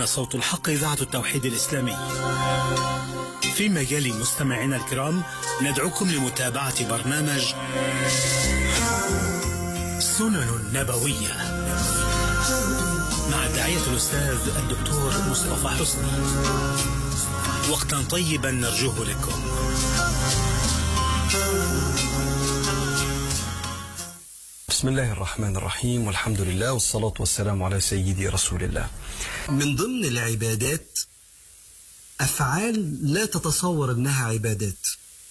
هنا صوت الحق إذاعة التوحيد الإسلامي في مجال مستمعينا الكرام ندعوكم لمتابعة برنامج سنن نبوية مع الداعية الأستاذ الدكتور مصطفى حسني وقتا طيبا نرجوه لكم بسم الله الرحمن الرحيم والحمد لله والصلاة والسلام على سيدي رسول الله من ضمن العبادات أفعال لا تتصور أنها عبادات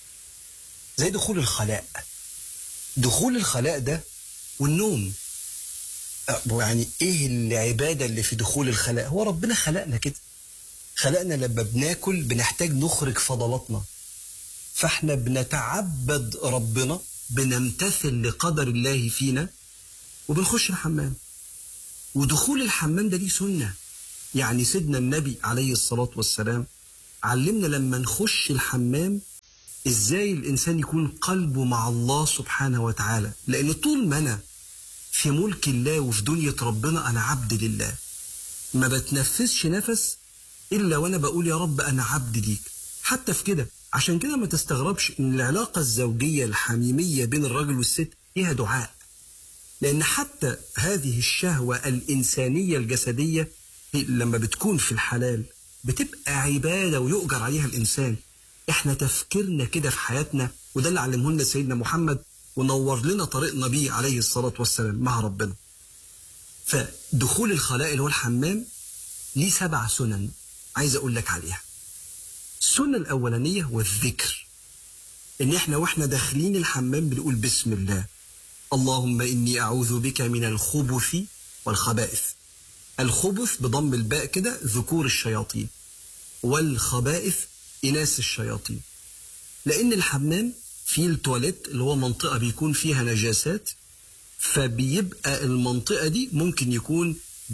زي دخول الخلاء دخول الخلاء ده والنوم أه، يعني ايه العبادة اللي في دخول الخلاء هو ربنا خلقنا كده خلقنا لما بناكل بنحتاج نخرج فضلاتنا فاحنا بنتعبد ربنا بنمتثل لقدر الله فينا وبنخش الحمام ودخول الحمام ده دي سنة يعني سيدنا النبي عليه الصلاة والسلام علمنا لما نخش الحمام ازاي الانسان يكون قلبه مع الله سبحانه وتعالى لان طول ما انا في ملك الله وفي دنيا ربنا انا عبد لله ما بتنفسش نفس الا وانا بقول يا رب انا عبد ليك حتى في كده عشان كده ما تستغربش ان العلاقة الزوجية الحميمية بين الرجل والست فيها دعاء لان حتى هذه الشهوة الانسانية الجسدية هي لما بتكون في الحلال بتبقى عبادة ويؤجر عليها الانسان احنا تفكيرنا كده في حياتنا وده اللي علمه لنا سيدنا محمد ونور لنا طريقنا بيه عليه الصلاة والسلام مع ربنا فدخول الخلاء اللي هو الحمام ليه سبع سنن عايز اقول لك عليها السنة الأولانية هو الذكر إن إحنا وإحنا داخلين الحمام بنقول بسم الله اللهم إني أعوذ بك من الخبث والخبائث الخبث بضم الباء كده ذكور الشياطين والخبائث إناث الشياطين لأن الحمام فيه التواليت اللي هو منطقة بيكون فيها نجاسات فبيبقى المنطقة دي ممكن يكون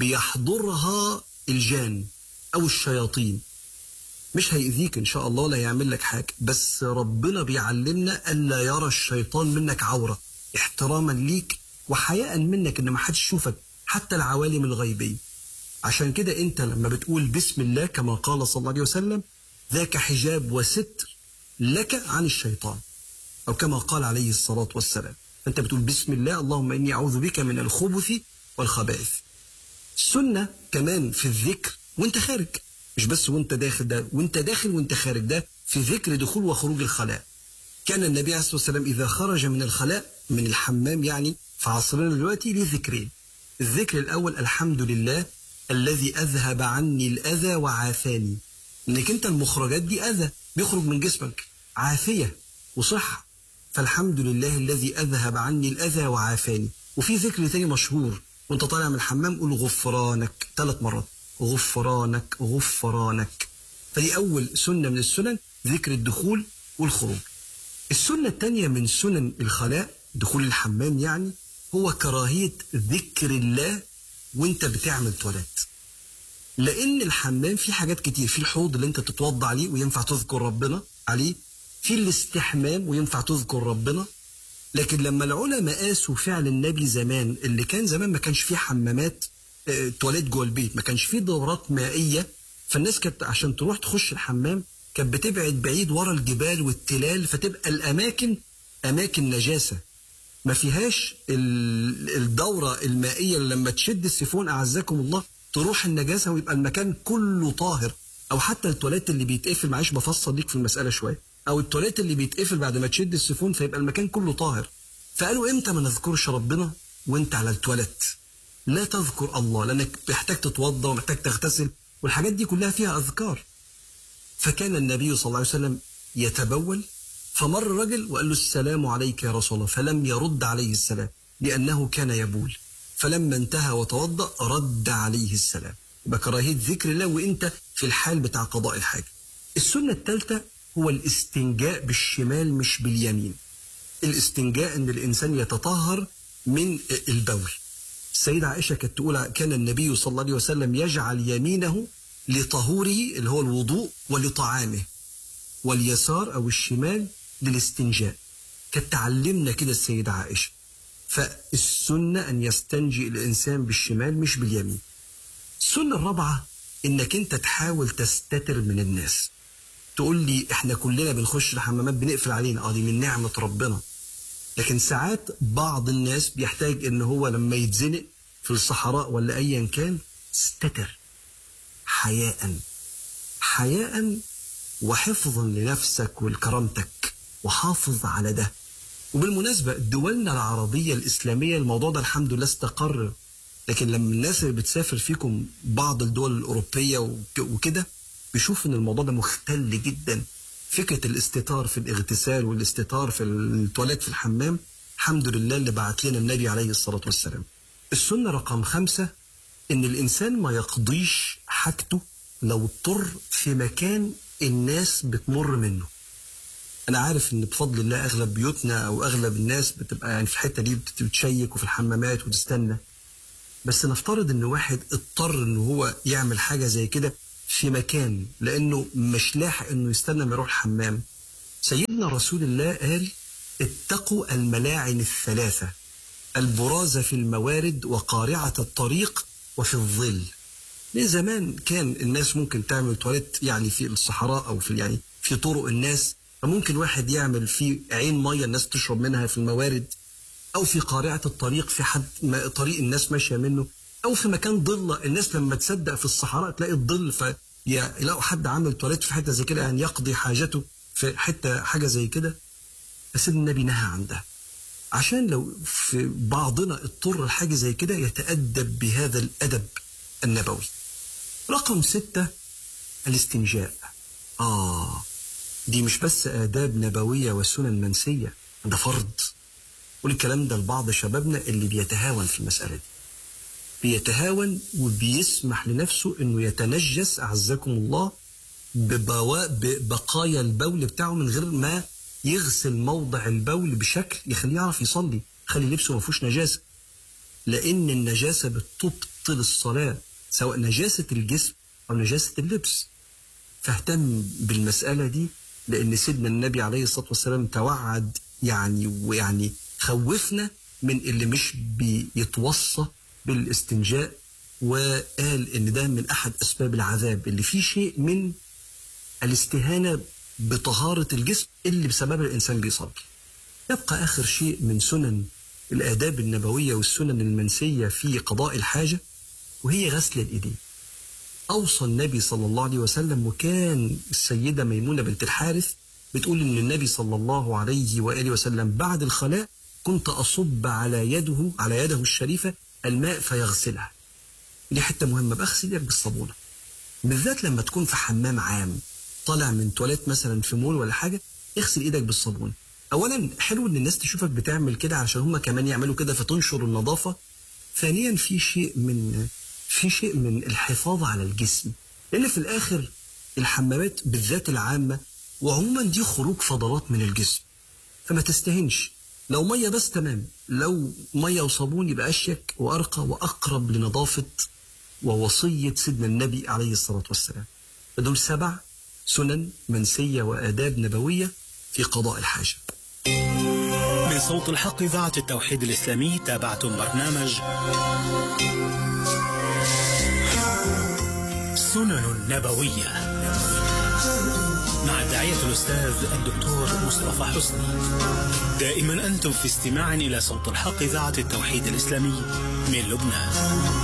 بيحضرها الجان أو الشياطين مش هيأذيك إن شاء الله ولا هيعمل لك حاجة بس ربنا بيعلمنا ألا يرى الشيطان منك عورة احتراما ليك وحياء منك إن ما حدش يشوفك حتى العوالم الغيبية عشان كده أنت لما بتقول بسم الله كما قال صلى الله عليه وسلم ذاك حجاب وستر لك عن الشيطان أو كما قال عليه الصلاة والسلام أنت بتقول بسم الله اللهم إني أعوذ بك من الخبث والخبائث السنة كمان في الذكر وانت خارج مش بس وانت داخل ده وانت داخل وانت خارج ده في ذكر دخول وخروج الخلاء كان النبي عليه الصلاة والسلام إذا خرج من الخلاء من الحمام يعني في عصرنا دلوقتي ليه ذكرين الذكر الأول الحمد لله الذي أذهب عني الأذى وعافاني إنك أنت المخرجات دي أذى بيخرج من جسمك عافية وصحة فالحمد لله الذي أذهب عني الأذى وعافاني وفي ذكر تاني مشهور وانت طالع من الحمام قول غفرانك ثلاث مرات غفرانك غفرانك فدي أول سنة من السنن ذكر الدخول والخروج السنة الثانية من سنن الخلاء دخول الحمام يعني هو كراهية ذكر الله وانت بتعمل تواليت لأن الحمام فيه حاجات كتير في الحوض اللي انت تتوضى عليه وينفع تذكر ربنا عليه في الاستحمام وينفع تذكر ربنا لكن لما العلماء قاسوا فعل النبي زمان اللي كان زمان ما كانش فيه حمامات اه تواليت جوه البيت ما كانش فيه دورات مائيه فالناس كانت عشان تروح تخش الحمام كانت بتبعد بعيد ورا الجبال والتلال فتبقى الاماكن اماكن نجاسه ما فيهاش الدوره المائيه اللي لما تشد السيفون اعزكم الله تروح النجاسه ويبقى المكان كله طاهر او حتى التواليت اللي بيتقفل معلش بفصل ليك في المساله شويه او التواليت اللي بيتقفل بعد ما تشد السيفون فيبقى المكان كله طاهر فقالوا امتى ما نذكرش ربنا وانت على التواليت لا تذكر الله لانك محتاج تتوضا ومحتاج تغتسل والحاجات دي كلها فيها اذكار فكان النبي صلى الله عليه وسلم يتبول فمر رجل وقال له السلام عليك يا رسول الله فلم يرد عليه السلام لانه كان يبول فلما انتهى وتوضا رد عليه السلام يبقى كراهيه ذكر الله وانت في الحال بتاع قضاء الحاجه السنه الثالثه هو الاستنجاء بالشمال مش باليمين الاستنجاء ان الانسان يتطهر من البول السيدة عائشة كانت تقول كان النبي صلى الله عليه وسلم يجعل يمينه لطهوره اللي هو الوضوء ولطعامه واليسار أو الشمال للاستنجاء كانت تعلمنا كده السيدة عائشة فالسنة أن يستنجي الإنسان بالشمال مش باليمين السنة الرابعة انك انت تحاول تستتر من الناس تقول لي احنا كلنا بنخش الحمامات بنقفل علينا اه دي من نعمه ربنا لكن ساعات بعض الناس بيحتاج ان هو لما يتزنق في الصحراء ولا ايا كان استتر حياء حياء وحفظا لنفسك ولكرامتك وحافظ على ده وبالمناسبة دولنا العربية الإسلامية الموضوع ده الحمد لله استقر لكن لما الناس اللي بتسافر فيكم بعض الدول الأوروبية وك- وكده بيشوف إن الموضوع ده مختل جدا فكرة الاستتار في الاغتسال والاستتار في التواليت في الحمام الحمد لله اللي بعت لنا النبي عليه الصلاة والسلام السنة رقم خمسة إن الإنسان ما يقضيش حاجته لو اضطر في مكان الناس بتمر منه انا عارف ان بفضل الله اغلب بيوتنا او اغلب الناس بتبقى يعني في الحته دي بت- بتشيك وفي الحمامات وتستنى بس نفترض ان واحد اضطر ان هو يعمل حاجه زي كده في مكان لانه مش لاحق انه يستنى ما يروح الحمام سيدنا رسول الله قال اتقوا الملاعن الثلاثه البراز في الموارد وقارعه الطريق وفي الظل من زمان كان الناس ممكن تعمل تواليت يعني في الصحراء او في يعني في طرق الناس فممكن واحد يعمل في عين ميه الناس تشرب منها في الموارد او في قارعه الطريق في حد ما طريق الناس ماشيه منه او في مكان ضله الناس لما تصدق في الصحراء تلاقي الظل فيلاقوا حد عامل تواليت في حته زي كده يعني يقضي حاجته في حته حاجه زي كده بس النبي نهى عن ده عشان لو في بعضنا اضطر لحاجه زي كده يتادب بهذا الادب النبوي رقم ستة الاستنجاء آه دي مش بس آداب نبوية وسنن منسية ده فرض والكلام ده لبعض شبابنا اللي بيتهاون في المسألة دي بيتهاون وبيسمح لنفسه انه يتنجس اعزكم الله ببوا... ببقايا البول بتاعه من غير ما يغسل موضع البول بشكل يخليه يعرف يصلي خلي لبسه ما فيهوش نجاسه لان النجاسه بتبطل الصلاه سواء نجاسه الجسم او نجاسه اللبس فاهتم بالمساله دي لان سيدنا النبي عليه الصلاه والسلام توعد يعني ويعني خوفنا من اللي مش بيتوصى بالاستنجاء وقال ان ده من احد اسباب العذاب اللي فيه شيء من الاستهانه بطهاره الجسم اللي بسببها الانسان بيصلي. يبقى اخر شيء من سنن الاداب النبويه والسنن المنسيه في قضاء الحاجه وهي غسل الايدين. اوصى النبي صلى الله عليه وسلم وكان السيده ميمونه بنت الحارث بتقول ان النبي صلى الله عليه واله وسلم بعد الخلاء كنت اصب على يده على يده الشريفه الماء فيغسلها. دي حته مهمه بغسل ايدك بالصابونه. بالذات لما تكون في حمام عام طالع من تواليت مثلا في مول ولا حاجه اغسل ايدك بالصابون. اولا حلو ان الناس تشوفك بتعمل كده عشان هم كمان يعملوا كده فتنشر النظافه. ثانيا في شيء من في شيء من الحفاظ على الجسم لان في الاخر الحمامات بالذات العامه وعموما دي خروج فضلات من الجسم فما تستهنش لو ميه بس تمام لو ميه وصابون يبقى اشيك وارقى واقرب لنظافه ووصيه سيدنا النبي عليه الصلاه والسلام فدول سبع سنن منسيه واداب نبويه في قضاء الحاجه من صوت الحق إذاعة التوحيد الإسلامي تابعتم برنامج سنن نبوية مع الداعية الأستاذ الدكتور مصطفى حسني دائما أنتم في استماع إلى صوت الحق إذاعة التوحيد الإسلامي من لبنان